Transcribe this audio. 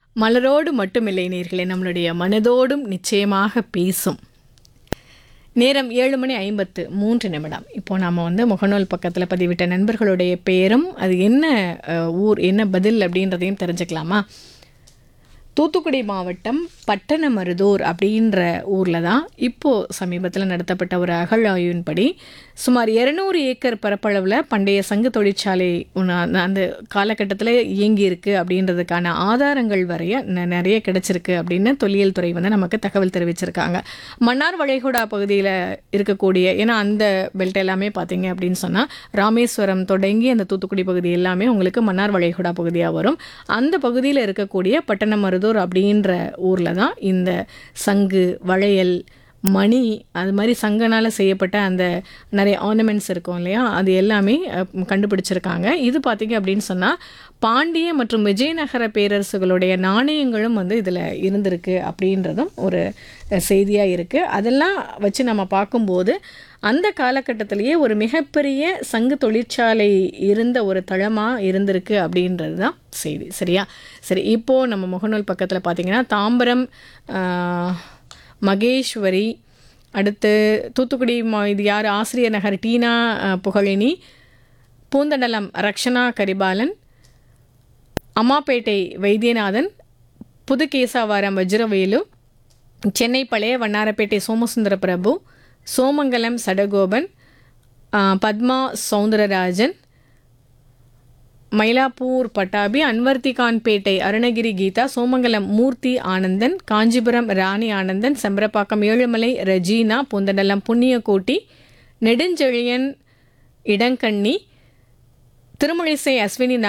மலரோடு மட்டுமில்லை நேர்களே நம்மளுடைய மனதோடும் நிச்சயமாக பேசும் நேரம் ஏழு மணி ஐம்பத்து மூன்று நிமிடம் இப்போ நாம் வந்து முகநூல் பக்கத்தில் பதிவிட்ட நண்பர்களுடைய பெயரும் அது என்ன அஹ், ஊர் என்ன பதில் அப்படின்றதையும் தெரிஞ்சுக்கலாமா தூத்துக்குடி மாவட்டம் பட்டணமருதூர் அப்படின்ற ஊரில் தான் இப்போது சமீபத்தில் நடத்தப்பட்ட ஒரு அகழாய்வின்படி சுமார் இரநூறு ஏக்கர் பரப்பளவில் பண்டைய சங்கு தொழிற்சாலை ஒன்று அந்த- அந்த காலகட்டத்தில் இயங்கி இருக்கு அப்படின்றதுக்கான ஆதாரங்கள் வரைய ந- நிறைய கிடைச்சிருக்கு அப்படின்னு தொல்லியல் துறை வந்து நமக்கு தகவல் தெரிவிச்சிருக்காங்க மன்னார் வளைகுடா பகுதியில் இருக்கக்கூடிய ஏன்னா அந்த பெல்ட் எல்லாமே பார்த்தீங்க அப்படின்னு சொன்னால் ராமேஸ்வரம் தொடங்கி அந்த தூத்துக்குடி பகுதி எல்லாமே உங்களுக்கு மன்னார் வளைகுடா பகுதியாக வரும் அந்த பகுதியில் இருக்கக்கூடிய பட்டணமருதூர் அப்படின்ற ஊரில் தான் இந்த சங்கு வளையல் மணி அது மாதிரி சங்கனால் செய்யப்பட்ட அந்த நிறைய ஆர்னமெண்ட்ஸ் இருக்கும் இல்லையா அது எல்லாமே அஹ், கண்டுபிடிச்சிருக்காங்க இது பார்த்தீங்க அப்படின்னு சொன்னால் பாண்டிய மற்றும் விஜயநகர பேரரசுகளுடைய நாணயங்களும் வந்து இதில் இருந்திருக்கு அப்படின்றதும் ஒரு செய்தியாக இருக்குது அதெல்லாம் வச்சு நம்ம பார்க்கும்போது அந்த காலகட்டத்திலேயே ஒரு மிகப்பெரிய சங்கு தொழிற்சாலை இருந்த ஒரு தளமாக இருந்திருக்கு அப்படின்றது தான் செய்தி சரியா சரி இப்போது நம்ம முகநூல் பக்கத்தில் பார்த்தீங்கன்னா தாம்பரம் ஆஹ், மகேஸ்வரி அடுத்து தூத்துக்குடி ம- இது யார் ஆசிரியர் நகர் டீனா ஆஹ், புகழினி பூந்தண்டலம் ரக்ஷனா கரிபாலன் அம்மாப்பேட்டை வைத்தியநாதன் புதுகேசாவாரம் வஜ்ரவேலு சென்னை பழைய வண்ணாரப்பேட்டை சோமசுந்தர பிரபு சோமங்கலம் சடகோபன் ஆ, பத்மா சௌந்தரராஜன் மயிலாப்பூர் பட்டாபி அன்வர்த்திகான்பேட்டை அருணகிரி கீதா சோமங்கலம் மூர்த்தி ஆனந்தன் காஞ்சிபுரம் ராணி ஆனந்தன் செம்பரப்பாக்கம் ஏழுமலை ரெஜீனா பூந்தண்டலம் புண்ணியகோட்டி நெடுஞ்செழியன் இடங்கண்ணி திருமழிசை அஸ்வினி